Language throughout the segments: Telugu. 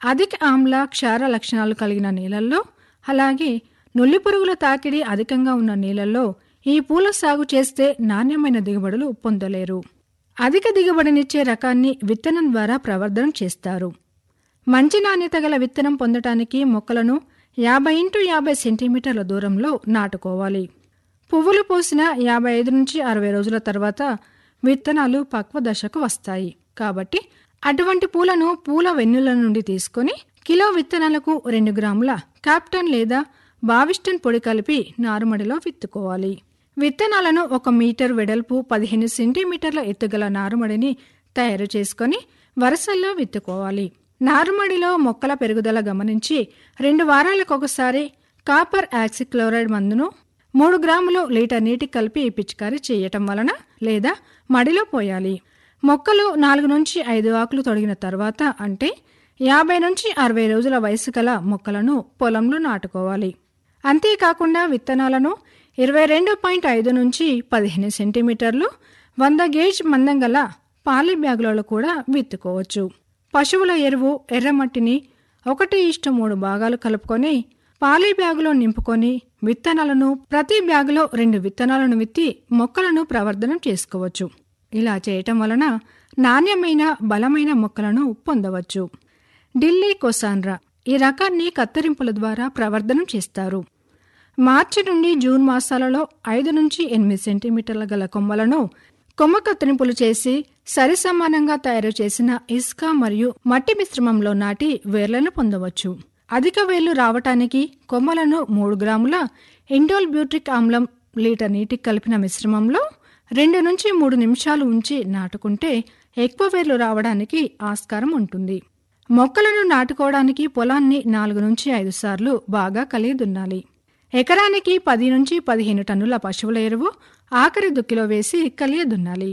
అధిక ఆమ్ల క్షార లక్షణాలు కలిగిన నేలల్లో అలాగే నుల్లి పురుగుల తాకిడి అధికంగా ఉన్న నేలల్లో ఈ పూల సాగు చేస్తే నాణ్యమైన దిగుబడులు పొందలేరు అధిక దిగుబడినిచ్చే రకాన్ని విత్తనం ద్వారా ప్రవర్ధనం చేస్తారు మంచి నాణ్యత గల విత్తనం పొందటానికి మొక్కలను యాభై ఇంటూ యాభై సెంటీమీటర్ల దూరంలో నాటుకోవాలి పువ్వులు పూసిన యాభై ఐదు నుంచి అరవై రోజుల తర్వాత విత్తనాలు పక్వ దశకు వస్తాయి కాబట్టి అటువంటి పూలను పూల వెన్నుల నుండి తీసుకొని కిలో విత్తనాలకు రెండు గ్రాముల క్యాప్టన్ లేదా బావిస్టన్ పొడి కలిపి నారుమడిలో విత్తుకోవాలి విత్తనాలను ఒక మీటర్ వెడల్పు పదిహేను సెంటీమీటర్ల ఎత్తుగల నారుమడిని తయారు చేసుకొని వరుసల్లో విత్తుకోవాలి నారుమడిలో మొక్కల పెరుగుదల గమనించి రెండు వారాలకు ఒకసారి కాపర్ యాక్సిక్లోరైడ్ మందును మూడు గ్రాములు లీటర్ నీటి కలిపి పిచికారీ చేయటం వలన లేదా మడిలో పోయాలి మొక్కలు నాలుగు నుంచి ఐదు ఆకులు తొడిగిన తర్వాత అంటే యాభై నుంచి అరవై రోజుల వయసు గల మొక్కలను పొలంలో నాటుకోవాలి అంతేకాకుండా విత్తనాలను ఇరవై రెండు పాయింట్ ఐదు నుంచి పదిహేను సెంటీమీటర్లు వంద గేజ్ మందం గల పాలి బ్యాగులలో కూడా విత్తుకోవచ్చు పశువుల ఎరువు ఎర్రమట్టిని ఒకటి ఇష్ట మూడు భాగాలు కలుపుకొని పాలి బ్యాగులో నింపుకొని విత్తనాలను ప్రతి బ్యాగులో రెండు విత్తనాలను విత్తి మొక్కలను ప్రవర్ధనం చేసుకోవచ్చు ఇలా చేయటం వలన నాణ్యమైన బలమైన మొక్కలను పొందవచ్చు ఢిల్లీ కొసాన్రా ఈ రకాన్ని కత్తిరింపుల ద్వారా ప్రవర్ధనం చేస్తారు మార్చి నుండి జూన్ మాసాలలో ఐదు నుంచి ఎనిమిది సెంటీమీటర్ల గల కొమ్మలను కొమ్మ కత్తిరింపులు చేసి సరి సమానంగా తయారు చేసిన ఇసుక మరియు మట్టి మిశ్రమంలో నాటి వేర్లను పొందవచ్చు అధిక వేర్లు రావటానికి కొమ్మలను మూడు గ్రాముల ఇండోల్ బ్యూట్రిక్ ఆమ్లం లీటర్ నీటికి కలిపిన మిశ్రమంలో రెండు నుంచి మూడు నిమిషాలు ఉంచి నాటుకుంటే ఎక్కువ వేర్లు రావడానికి ఆస్కారం ఉంటుంది మొక్కలను నాటుకోవడానికి పొలాన్ని నాలుగు నుంచి ఐదు సార్లు బాగా కలిగి దున్నాలి ఎకరానికి పది నుంచి పదిహేను టన్నుల పశువుల ఎరువు ఆఖరి దుక్కిలో వేసి కలియ దున్నాలి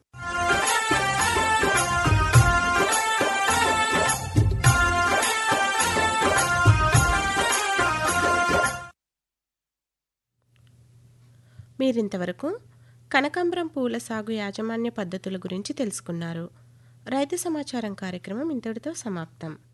మీరింతవరకు కనకాంబరం పూల సాగు యాజమాన్య పద్ధతుల గురించి తెలుసుకున్నారు రైతు సమాచారం కార్యక్రమం ఇంతటితో సమాప్తం